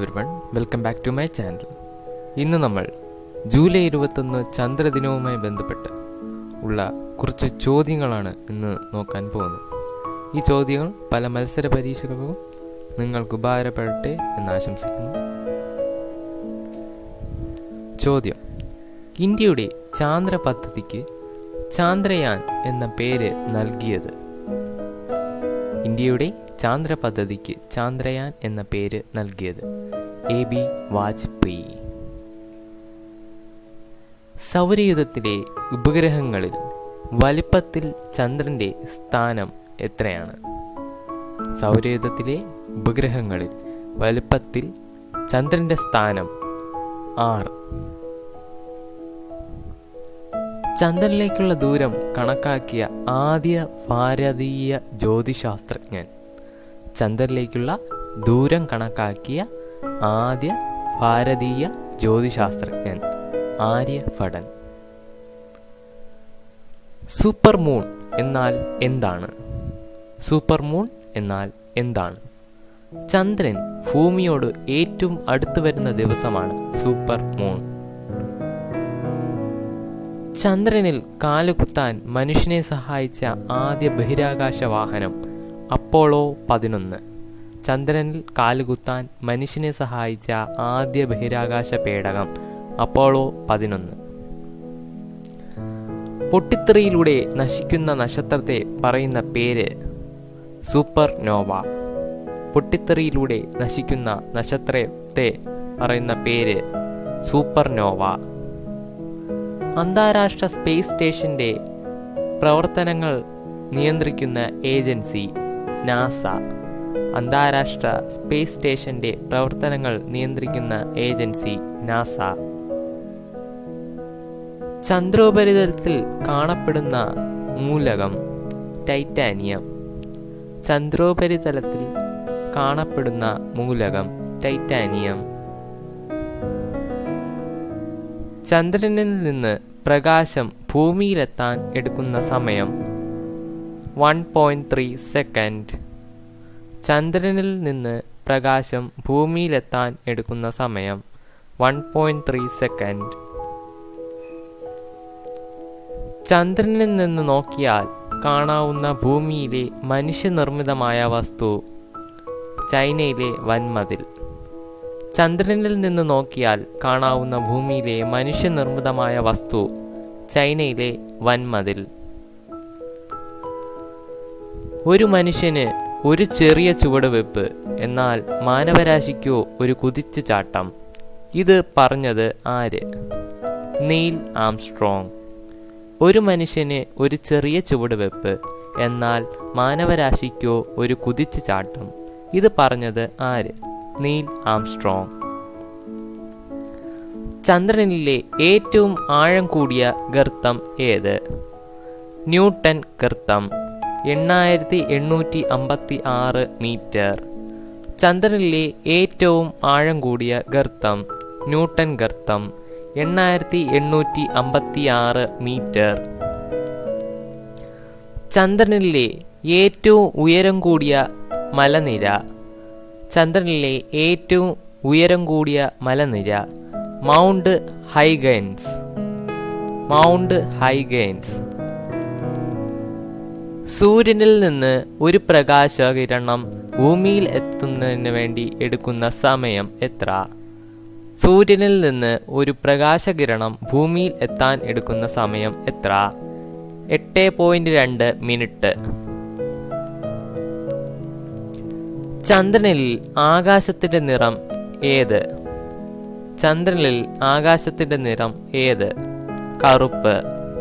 every everyone welcome back to my channel ഇന്ന് നമ്മൾ July ഇരുപത്തൊന്ന് ചന്ദ്രദിനവുമായി ബന്ധപ്പെട്ട് ഉള്ള കുറച്ച് ചോദ്യങ്ങളാണ് ഇന്ന് നോക്കാൻ പോകുന്നത് ഈ ചോദ്യങ്ങൾ പല മത്സര പരീക്ഷകൾക്കും നിങ്ങൾക്ക് ഉപകാരപ്പെടട്ടെ എന്ന് ആശംസിക്കുന്നു ചോദ്യം ഇന്ത്യയുടെ ചാന്ദ്ര പദ്ധതിക്ക് ചാന്ദ്രയാൻ എന്ന പേര് നൽകിയത് ഇന്ത്യയുടെ ചാന്ദ്ര പദ്ധതിക്ക് ചാന്ദ്രയാൻ എന്ന പേര് നൽകിയത് എ ബി വാജ്പേയി സൗരയുധത്തിലെ ഉപഗ്രഹങ്ങളിൽ വലിപ്പത്തിൽ ചന്ദ്രന്റെ സ്ഥാനം എത്രയാണ് സൗരയുധത്തിലെ ഉപഗ്രഹങ്ങളിൽ വലിപ്പത്തിൽ ചന്ദ്രന്റെ സ്ഥാനം ആറ് ചന്ദ്രനിലേക്കുള്ള ദൂരം കണക്കാക്കിയ ആദ്യ ഭാരതീയ ജ്യോതിശാസ്ത്രജ്ഞൻ ചന്ദ്രനിലേക്കുള്ള ദൂരം കണക്കാക്കിയ ആദ്യ ഭാരതീയ ജ്യോതിശാസ്ത്രജ്ഞൻ ആര്യഭടൻ സൂപ്പർ മൂൺ എന്നാൽ എന്താണ് സൂപ്പർ മൂൺ എന്നാൽ എന്താണ് ചന്ദ്രൻ ഭൂമിയോട് ഏറ്റവും അടുത്തു വരുന്ന ദിവസമാണ് സൂപ്പർ മൂൺ ചന്ദ്രനിൽ കാലുകുത്താൻ മനുഷ്യനെ സഹായിച്ച ആദ്യ ബഹിരാകാശ വാഹനം അപ്പോളോ പതിനൊന്ന് ചന്ദ്രനിൽ കാലുകുത്താൻ മനുഷ്യനെ സഹായിച്ച ആദ്യ ബഹിരാകാശ പേടകം അപ്പോളോ പതിനൊന്ന് പൊട്ടിത്തെറിയിലൂടെ നശിക്കുന്ന നക്ഷത്രത്തെ പറയുന്ന പേര് സൂപ്പർ നോവ പൊട്ടിത്തെറിയിലൂടെ നശിക്കുന്ന നക്ഷത്രത്തെ പറയുന്ന പേര് സൂപ്പർ നോവ അന്താരാഷ്ട്ര സ്പേസ് സ്റ്റേഷന്റെ പ്രവർത്തനങ്ങൾ നിയന്ത്രിക്കുന്ന ഏജൻസി നാസ അന്താരാഷ്ട്ര സ്പേസ് സ്റ്റേഷന്റെ പ്രവർത്തനങ്ങൾ നിയന്ത്രിക്കുന്ന ഏജൻസി നാസ ചന്ദ്രോപരിതലത്തിൽ കാണപ്പെടുന്ന മൂലകം ടൈറ്റാനിയം ചന്ദ്രോപരിതലത്തിൽ കാണപ്പെടുന്ന മൂലകം ടൈറ്റാനിയം ചന്ദ്രനിൽ നിന്ന് പ്രകാശം ഭൂമിയിലെത്താൻ എടുക്കുന്ന സമയം വൺ പോയിന്റ് ത്രീ സെക്കൻഡ് ചന്ദ്രനിൽ നിന്ന് പ്രകാശം ഭൂമിയിലെത്താൻ എടുക്കുന്ന സമയം വൺ പോയിന്റ് ത്രീ സെക്കൻഡ് ചന്ദ്രനിൽ നിന്ന് നോക്കിയാൽ കാണാവുന്ന ഭൂമിയിലെ മനുഷ്യനിർമ്മിതമായ വസ്തു ചൈനയിലെ വൻമതിൽ ചന്ദ്രനിൽ നിന്ന് നോക്കിയാൽ കാണാവുന്ന ഭൂമിയിലെ മനുഷ്യനിർമ്മിതമായ വസ്തു ചൈനയിലെ വൻമതിൽ ഒരു മനുഷ്യന് ഒരു ചെറിയ ചുവടുവെപ്പ് എന്നാൽ മാനവരാശിക്കോ ഒരു കുതിച്ചു ചാട്ടം ഇത് പറഞ്ഞത് ആര് നീൽ ആംസ്ട്രോങ് ഒരു മനുഷ്യന് ഒരു ചെറിയ ചുവടുവെപ്പ് എന്നാൽ മാനവരാശിക്കോ ഒരു കുതിച്ചു ചാട്ടം ഇത് പറഞ്ഞത് ആര് നീൽ ആംസ്ട്രോങ് ചന്ദ്രനിലെ ഏറ്റവും ആഴം കൂടിയ ഗർത്തം ഏത് ന്യൂട്ടൺ ഗർത്തം എണ്ണായിരത്തി എണ്ണൂറ്റി അമ്പത്തി ആറ് മീറ്റർ ചന്ദ്രനിലെ ഏറ്റവും ആഴം കൂടിയ ഗർത്തം ന്യൂട്ടൺ ഗർത്തം എണ്ണായിരത്തി എണ്ണൂറ്റി അമ്പത്തി ആറ് മീറ്റർ ചന്ദ്രനിലെ ഏറ്റവും ഉയരം കൂടിയ മലനിര ചന്ദ്രനിലെ ഏറ്റവും ഉയരം കൂടിയ മലനിര മൗണ്ട് ഹൈഗൻസ് മൗണ്ട് ഹൈഗൻസ് സൂര്യനിൽ നിന്ന് ഒരു പ്രകാശകിരണം ഭൂമിയിൽ എത്തുന്നതിന് വേണ്ടി എടുക്കുന്ന സമയം എത്ര സൂര്യനിൽ നിന്ന് ഒരു പ്രകാശകിരണം ഭൂമിയിൽ എത്താൻ എടുക്കുന്ന സമയം എത്ര എട്ട് പോയിന്റ് രണ്ട് മിനിറ്റ് ചന്ദ്രനിൽ ആകാശത്തിന്റെ നിറം ഏത് ചന്ദ്രനിൽ ആകാശത്തിന്റെ നിറം ഏത് കറുപ്പ്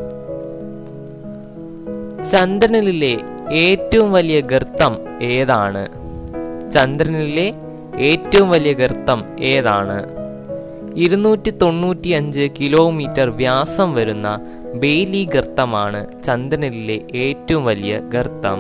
ചന്ദ്രനിലെ ഏറ്റവും വലിയ ഗർത്തം ഏതാണ് ചന്ദ്രനിലെ ഏറ്റവും വലിയ ഗർത്തം ഏതാണ് ഇരുന്നൂറ്റി തൊണ്ണൂറ്റി അഞ്ച് കിലോമീറ്റർ വ്യാസം വരുന്ന ബെയിലി ഗർത്തമാണ് ചന്ദ്രനിലെ ഏറ്റവും വലിയ ഗർത്തം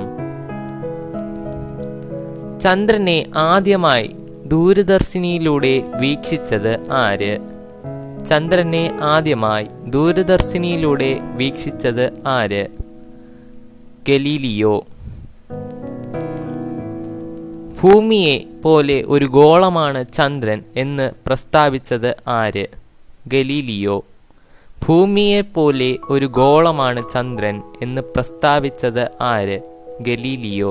ചന്ദ്രനെ ആദ്യമായി ദൂരദർശിനിയിലൂടെ വീക്ഷിച്ചത് ആര് ചന്ദ്രനെ ആദ്യമായി ദൂരദർശിനിയിലൂടെ വീക്ഷിച്ചത് ആര് ഗലീലിയോ ഭൂമിയെ പോലെ ഒരു ഗോളമാണ് ചന്ദ്രൻ എന്ന് പ്രസ്താവിച്ചത് ആര് ഗലീലിയോ ഭൂമിയെ പോലെ ഒരു ഗോളമാണ് ചന്ദ്രൻ എന്ന് പ്രസ്താവിച്ചത് ആര് ഗലീലിയോ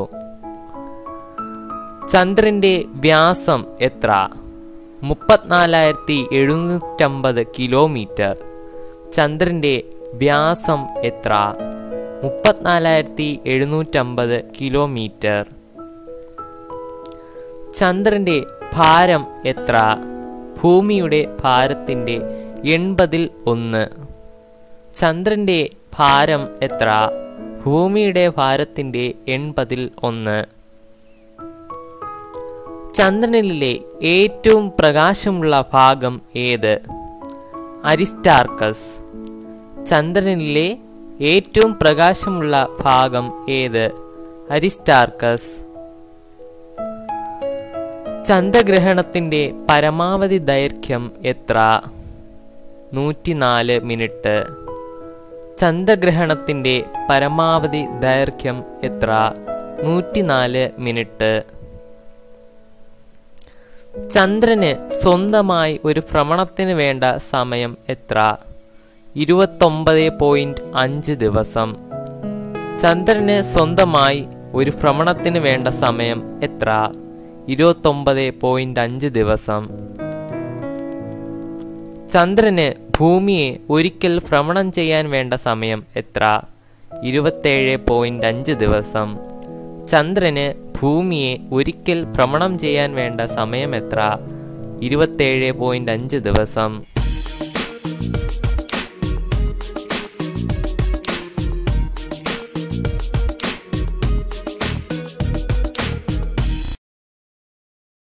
ചന്ദ്രന്റെ വ്യാസം എത്ര മുപ്പത്തിനാലായിരത്തി എഴുന്നൂറ്റമ്പത് കിലോമീറ്റർ ചന്ദ്രന്റെ വ്യാസം എത്ര മുപ്പത്തിനാലായിരത്തി എഴുന്നൂറ്റമ്പത് കിലോമീറ്റർ ചന്ദ്രന്റെ ഭാരം എത്ര ഭൂമിയുടെ ഭാരത്തിന്റെ എൺപതിൽ ഒന്ന് ചന്ദ്രന്റെ ഭാരം എത്ര ഭൂമിയുടെ ഭാരത്തിന്റെ എൺപതിൽ ഒന്ന് ചന്ദ്രനിലെ ഏറ്റവും പ്രകാശമുള്ള ഭാഗം ഏത് അരിസ്റ്റാർക്കസ് ചന്ദ്രനിലെ ഏറ്റവും പ്രകാശമുള്ള ഭാഗം ഏത് അരിസ്റ്റാർക്കസ് ചന്ദ്രഗ്രഹണത്തിന്റെ പരമാവധി ദൈർഘ്യം എത്ര നൂറ്റിനാല് മിനിറ്റ് ചന്ദ്രഗ്രഹണത്തിന്റെ പരമാവധി ദൈർഘ്യം എത്ര നൂറ്റിനാല് മിനിറ്റ് ചന്ദ്രന് സ്വന്തമായി ഒരു ഭ്രമണത്തിന് വേണ്ട സമയം എത്ര ഇരുപത്തൊമ്പത് പോയിന്റ് അഞ്ച് ദിവസം ചന്ദ്രന് സ്വന്തമായി ഒരു ഭ്രമണത്തിന് വേണ്ട സമയം എത്ര ഇരുപത്തൊമ്പത് പോയിന്റ് അഞ്ച് ദിവസം ചന്ദ്രന് ഭൂമിയെ ഒരിക്കൽ ഭ്രമണം ചെയ്യാൻ വേണ്ട സമയം എത്ര ഇരുപത്തേഴ് പോയിന്റ് അഞ്ച് ദിവസം ചന്ദ്രന് ഭൂമിയെ ഒരിക്കൽ ഭ്രമണം ചെയ്യാൻ വേണ്ട സമയം എത്ര ഇരുപത്തേഴ് പോയിന്റ് അഞ്ച് ദിവസം